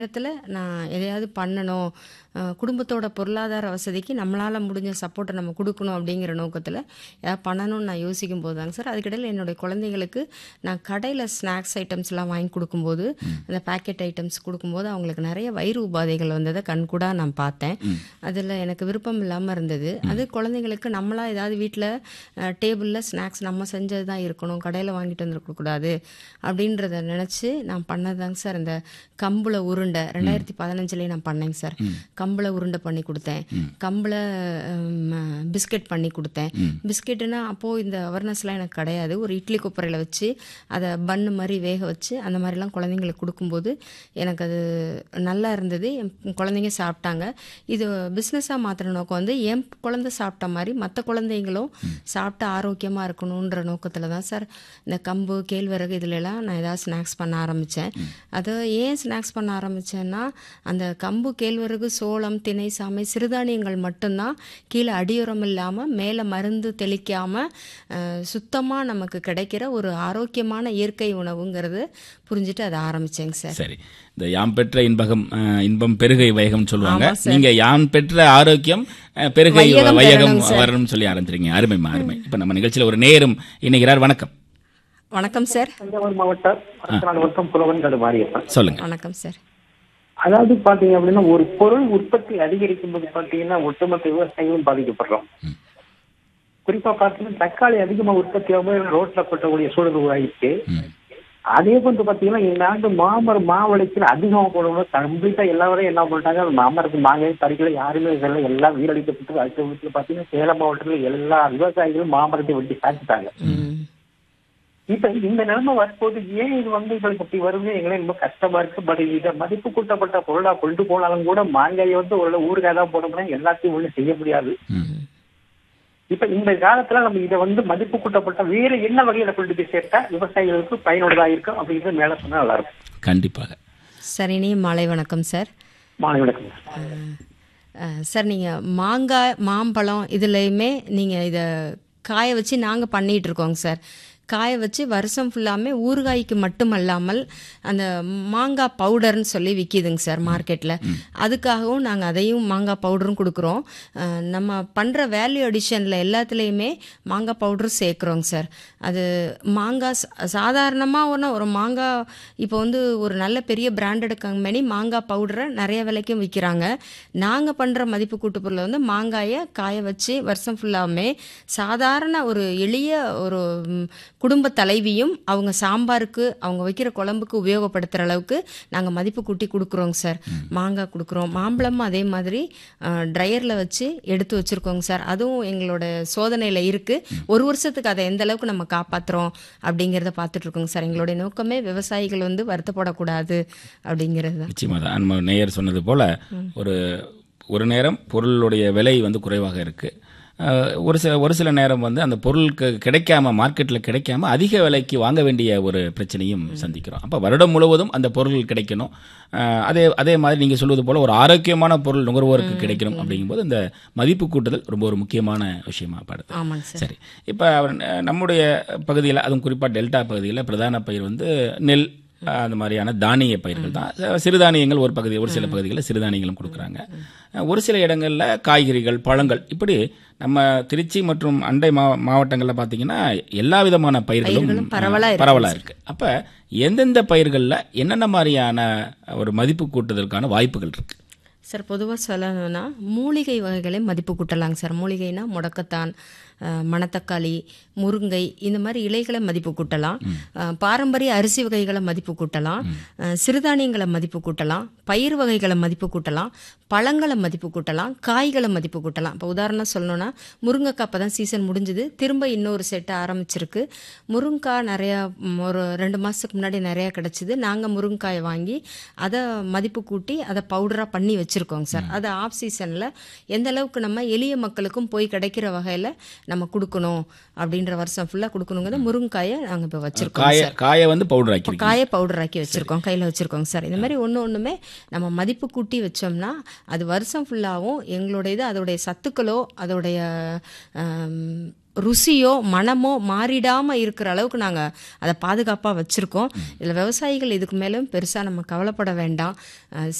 இடத்துல நான் எதையாவது பண்ணணும் அஹ் குடும்பத்தோட பொருளாதார வசதிக்கு நம்மளால் முடிஞ்ச சப்போர்ட்டை நம்ம கொடுக்கணும் அப்படிங்கிற நோக்கத்தில் ஏதாவது பண்ணணும்னு நான் யோசிக்கும் போது தாங்க சார் அதுக்கிடையில் என்னுடைய குழந்தைங்களுக்கு நான் கடையில் ஸ்நாக்ஸ் ஐட்டம்ஸ்லாம் வாங்கி கொடுக்கும்போது அந்த பேக்கெட் ஐட்டம்ஸ் கொடுக்கும்போது அவங்களுக்கு நிறைய வயிறு உபாதைகள் வந்ததை கண்கூடாக நான் பார்த்தேன் அதில் எனக்கு விருப்பம் இல்லாமல் இருந்தது அது குழந்தைங்களுக்கு நம்மளா ஏதாவது வீட்டில் டேபிளில் ஸ்நாக்ஸ் நம்ம செஞ்சது தான் இருக்கணும் கடையில் வாங்கிட்டு வந்துருக்கக்கூடாது அப்படின்றத நினச்சி நான் பண்ணதாங்க சார் இந்த கம்புல உருண்டை ரெண்டாயிரத்தி பதினஞ்சுலேயே நான் பண்ணேங்க சார் கம்புல உருண்டை பண்ணி கொடுத்தேன் கம்புல பிஸ்கட் பண்ணி கொடுத்தேன் பிஸ்கெட்டுனா அப்போது இந்த அவேர்னஸ்லாம் எனக்கு கிடையாது ஒரு இட்லி குப்பரையில் வச்சு அதை பன்னு மாதிரி வேக வச்சு அந்த மாதிரிலாம் குழந்தைங்களுக்கு கொடுக்கும்போது எனக்கு அது நல்லா இருந்தது என் குழந்தைங்க சாப்பிட்டாங்க இது பிஸ்னஸாக மாற்றுற நோக்கம் வந்து என் குழந்தை சாப்பிட்ட மாதிரி மற்ற குழந்தைங்களும் சாப்பிட்டு ஆரோக்கியமாக இருக்கணுன்ற நோக்கத்தில் தான் சார் இந்த கம்பு கேழ்வரகு இதுலலாம் நான் ஏதாவது ஸ்நாக்ஸ் பண்ண ஆரம்பித்தேன் அது ஏன் ஸ்நாக்ஸ் பண்ண ஆரம்பித்தேன்னா அந்த கம்பு கேழ்வரகு சோளம் திணை சாமை சிறுதானியங்கள் மட்டும்தான் கீழே அடியுரம் இல்லாமல் மேலே மருந்து தெளிக்காமல் சுத்தமாக நமக்கு கிடைக்கிற ஒரு ஆரோக்கியமான இயற்கை உணவுங்கிறது புரிஞ்சுட்டு அதை ஆரம்பித்தேங்க சார் சரி இந்த யாம் பெற்ற இன்பகம் அஹ், இன்பம் பெருகை வையகம் சொல்லுவாங்க நீங்க யாம் பெற்ற ஆரோக்கியம் அஹ், பெருகை வையகம் வையகம் பெறணும் சார். வரணும்னு சொல்லி ஆரம்பிச்சிருக்கீங்க அருமைமா அருமை இப்ப நம்ம நிகழ்ச்சியில ஒரு நேரம் இணைகிறார் வணக்கம் வணக்கம் சார் தஞ்சாவூர் மாவட்டம் அரசநாடு வட்டம் புலவன் கடு மாரியப்பன் சொல்லுங்க வணக்கம் சார் அதாவது பாத்தீங்க அப்படின்னா ஒரு பொருள் உற்பத்தி அதிகரிக்கும் போது பாத்தீங்கன்னா ஒட்டுமொத்த விவசாயிகளும் பாதிக்கப்படுறோம் குறிப்பா பாத்தீங்கன்னா தக்காளி அதிகமா உற்பத்தி ஆகும்போது ரோட்ல கொட்டக்கூடிய சூழல் உருவாகிச்சு அதே போன்று பாத்தீங்கன்னா இந்த ஆண்டு மாமரம் மாவளைச்சல் அதிகமா போடும்போது கம்ப்ளீட்டா எல்லாரும் என்ன பண்ணிட்டாங்க அந்த மாமரத்து மாங்காய் பறிக்கல யாருமே இதெல்லாம் எல்லாம் வீரடிக்கப்பட்டு அடுத்த வீட்டுல பாத்தீங்கன்னா சேலம் மாவட்டத்துல எல்லா விவசாயிகளும் மாமரத்தை வெட்டி சாப்பிட்டாங்க ம் இப்ப இந்த நிலைமை வரும்போது ஏன் இது வந்து எங்களுக்கு இப்படி வருது எங்களுக்கு ரொம்ப கஷ்டமா இருக்கு பட் இதை மதிப்பு கூட்டப்பட்ட பொருளா கொண்டு போனாலும் கூட மாங்காயை வந்து ஒரு ஊறுகாய் தான் போட முடியும் எல்லாத்தையும் ஒண்ணு செய்ய முடியாது இப்ப இந்த காலத்துல நம்ம இதை வந்து மதிப்பு கூட்டப்பட்ட வேற என்ன வகையில கொண்டு போய் சேர்த்தா விவசாயிகளுக்கு பயனுள்ளதா இருக்கும் அப்படிங்கிறது மேல சொன்னா நல்லா இருக்கும் கண்டிப்பாக சரினி மாலை வணக்கம் சார் மாலை வணக்கம் அஹ் சார் நீங்கள் மாங்காய் மாம்பழம் இதுலேயுமே நீங்கள் இதை காய வச்சு நாங்கள் பண்ணிகிட்டு இருக்கோங்க சார் காய வச்சு வருஷம் ஃபுல்லாமே ஊறுகாய்க்கு மட்டுமல்லாமல் அந்த மாங்காய் பவுடர்னு சொல்லி விற்கிதுங்க சார் மார்க்கெட்டில் அதுக்காகவும் நாங்கள் அதையும் மாங்காய் பவுடரும் கொடுக்குறோம் அஹ் நம்ம பண்ணுற வேல்யூ அடிஷனில் எல்லாத்துலேயுமே மாங்காய் பவுடரும் சேர்க்குறோங்க சார் அது மாங்காய் சாதாரணமாக ஒன்று ஒரு மாங்காய் இப்போ வந்து ஒரு நல்ல பெரிய பிராண்டட் கம்பெனி மாங்காய் பவுடரை நிறைய விலைக்கும் விற்கிறாங்க நாங்கள் பண்ணுற மதிப்பு கூட்டு பொருளை வந்து மாங்காயை காய வச்சு வருஷம் ஃபுல்லாமே சாதாரண ஒரு எளிய ஒரு ம், குடும்ப தலைவியும் அவங்க சாம்பாருக்கு அவங்க வைக்கிற குழம்புக்கு உபயோகப்படுத்துகிற அளவுக்கு நாங்கள் மதிப்பு கூட்டி கொடுக்குறோங்க சார் மாங்காய் கொடுக்குறோம் மாம்பழமும் அதே மாதிரி ட்ரையரில் வச்சு எடுத்து வச்சுருக்கோங்க சார் அதுவும் எங்களோட சோதனையில் இருக்குது ஒரு வருஷத்துக்கு அதை எந்த அளவுக்கு நம்ம காப்பாற்றுறோம் அப்படிங்கிறத பார்த்துட்டு இருக்கோங்க சார் எங்களுடைய நோக்கமே விவசாயிகள் வந்து வருத்தப்படக்கூடாது அப்படிங்கிறது தான் நிச்சயமா தான் நம்ம நேயர் சொன்னது போல ஒரு ஒரு நேரம் பொருளுடைய விலை வந்து குறைவாக இருக்கு அஹ், ஒரு சில ஒரு சில நேரம் வந்து அந்த பொருளுக்கு கிடைக்காம மார்க்கெட்ல கிடைக்காம அதிக விலைக்கு வாங்க வேண்டிய ஒரு பிரச்சனையும் சந்திக்கிறோம் அப்ப வருடம் முழுவதும் அந்த பொருள் கிடைக்கணும் அஹ், அதே அதே மாதிரி நீங்க சொல்வது போல ஒரு ஆரோக்கியமான பொருள் நுகர்வோருக்கு கிடைக்கணும் அப்படிங்கும்போது இந்த மதிப்பு கூட்டுதல் ரொம்ப ஒரு முக்கியமான விஷயமா படுது ஆமாங்க சார் சரி இப்போ நம்முடைய பகுதியில் அதுவும் குறிப்பாக டெல்டா பகுதியில் பிரதான பயிர் வந்து நெல் அஹ், அந்த மாதிரியான தானிய பயிர்கள் தான் அஹ், சிறுதானியங்கள் ஒரு பகுதி ஒரு சில பகுதிகளில் சிறுதானியங்களும் கொடுக்குறாங்க அஹ், ஒரு சில இடங்களில் காய்கறிகள் பழங்கள் இப்படி நம்ம திருச்சி மற்றும் அண்டை மா மாவட்டங்களில் பார்த்தீங்கன்னா எல்லா விதமான பயிர்களும் பயிர்களும் பரவலா இருக்கு. பரவலாக இருக்கு அப்போ எந்தெந்த பயிர்களில் என்னென்ன மாதிரியான ஒரு மதிப்பு கூட்டுதலுக்கான வாய்ப்புகள் இருக்கு சார் பொதுவாக சொல்லணும்னா மூலிகை வகைகளை மதிப்பு கூட்டலாங்க சார் மூலிகைனா முடக்கத்தான் அஹ், மணத்தக்காளி முருங்கை இந்த மாதிரி இலைகளை மதிப்பு கூட்டலாம் அஹ், பாரம்பரிய அரிசி வகைகளை மதிப்பு கூட்டலாம் அஹ், சிறுதானியங்களை மதிப்பு கூட்டலாம் பயிர் வகைகளை மதிப்பு கூட்டலாம் பழங்களை மதிப்பு கூட்டலாம் காய்களை மதிப்பு கூட்டலாம் இப்போ உதாரணம் சொல்லணும்னா முருங்கைக்காய் இப்போ தான் சீசன் முடிஞ்சுது திரும்ப இன்னொரு செட்டு ஆரம்பிச்சிருக்கு முருங்கைக்காய் நிறையா ம், ஒரு ரெண்டு மாதத்துக்கு முன்னாடி நிறையா கிடச்சிது நாங்கள் முருங்கைக்காயை வாங்கி அதை மதிப்பு கூட்டி அதை பவுடராக பண்ணி வச்சுருக்கோங்க சார் அது ஆஃப் சீசனில் எந்த அளவுக்கு நம்ம எளிய மக்களுக்கும் போய் கிடைக்கிற வகையில் நம்ம கொடுக்கணும் அப்படின்ற வருஷம் ஃபுல்லாக கொடுக்கணுங்கிறத முருங்கைக்காயை நாங்கள் இப்போ வச்சுருக்கோம் காய காயை வந்து பவுடர் ஆக்கி காய பவுடர் ஆக்கி வச்சிருக்கோம் கையில் வச்சிருக்கோங்க சார் இந்த மாதிரி ஒன்று ஒன்றுமே நம்ம மதிப்பு கூட்டி வச்சோம்னா அது வருஷம் ஃபுல்லாகவும் எங்களுடைய இது அதோடைய சத்துக்களோ அதோடைய ஆம், ருசியோ மனமோ மாறிடாம இருக்கிற அளவுக்கு நாங்க அதை பாதுகாப்பா வச்சிருக்கோம் இதுல விவசாயிகள் இதுக்கு மேலும் பெருசா நம்ம கவலைப்பட வேண்டாம் அஹ்